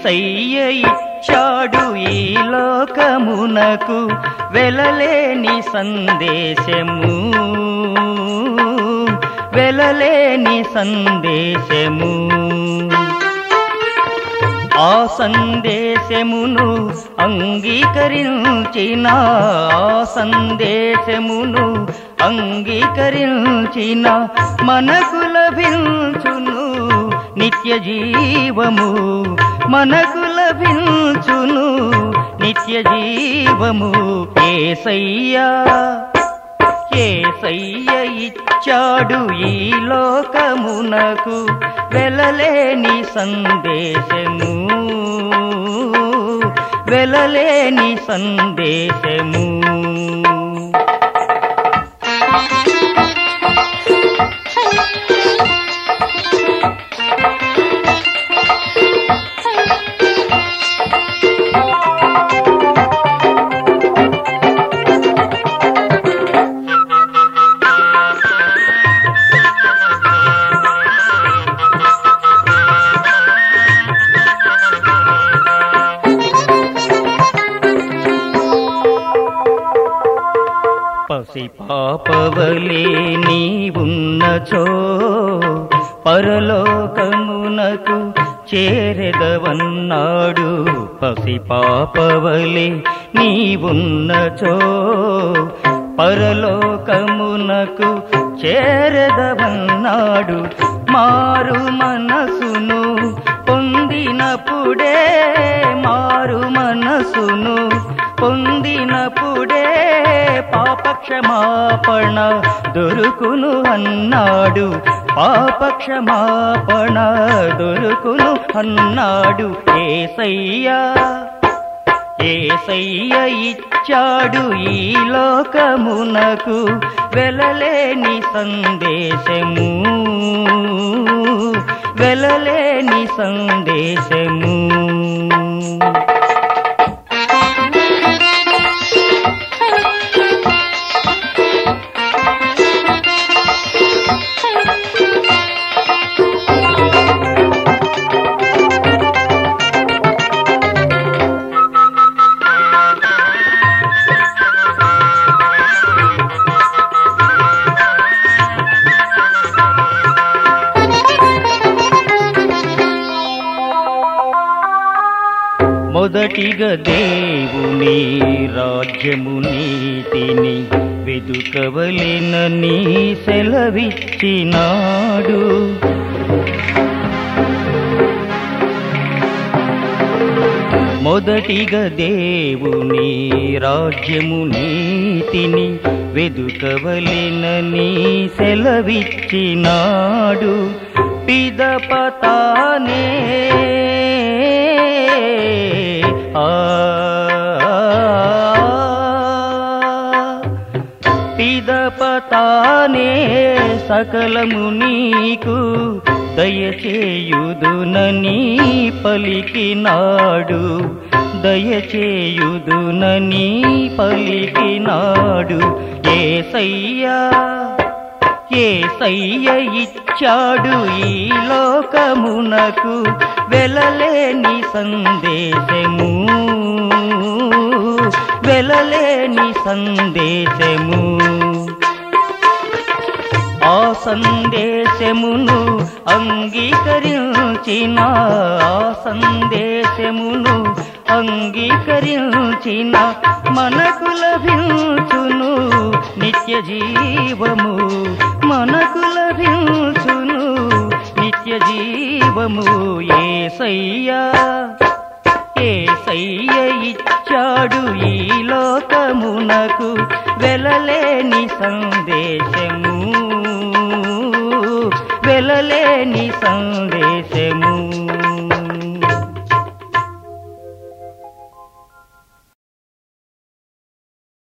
ఏసయ్య ఇచ్చాడు ఈ లోకమునకు వెలలేని సందేశము వెలలేని సందేశము ఆ సందేశమును అంగీకరించిన ఆ సందేశమును అంగీకరించిన మనకు లభించును నిత్య జీవము మనకు లభించును నిత్య జీవము ఏసయ్యా ఏసయ్య ఇచ్చాడు ఈ లోకమునకు వెలలేని సందేశము వెలలేని సందేశము పసి పాపవలే నీవున్నచో పరలోకమునకు చేరెదవన్నాడు పసి పాపవలే నీవున్నచో పరలోకమునకు చేరెదవన్నాడు మారు మనసును పొందినప్పుడే మారు మనసును పొందినప్పుడే పాపక్షమాపణ దొరుకును అన్నాడు పాపక్షమాపణ దొరుకును అన్నాడు ఏసయ్యా ఏసయ్య ఇచ్చాడు ఈ లోకమునకు వెలలేని సందేశము వెలలేని సందేశము మొదటిగా దేవుని రాజ్యము నీతిని వెదుకవలెనని సెలవిచ్చినాడు మొదటిగా దేవుని రాజ్యము నీతిని వెదుకవలెనని సెలవిచ్చినాడు పిదపతానే ఆ పిదపతానే సకలము నీకు దయచేయుదునని పలికినాడు దయచేయుదునని పలికినాడు ఏసయ్యా ఏసయ్య ఇచ్చాడు ఈ లోకమునకు వెలలేని సందేశము వెలలేని సందేశము ఆ సందేశమును అంగీకరించిన ఆ సందేశమును అంగీకరించిన మనకు లభించును నిత్య జీవము మనకు లభించును నిత్య జీవము ఏసయ్యా ఏసయ్య ఇచ్చాడు ఈ లోకమునకు వెలలేని సందేశము వెలలేని సందేశము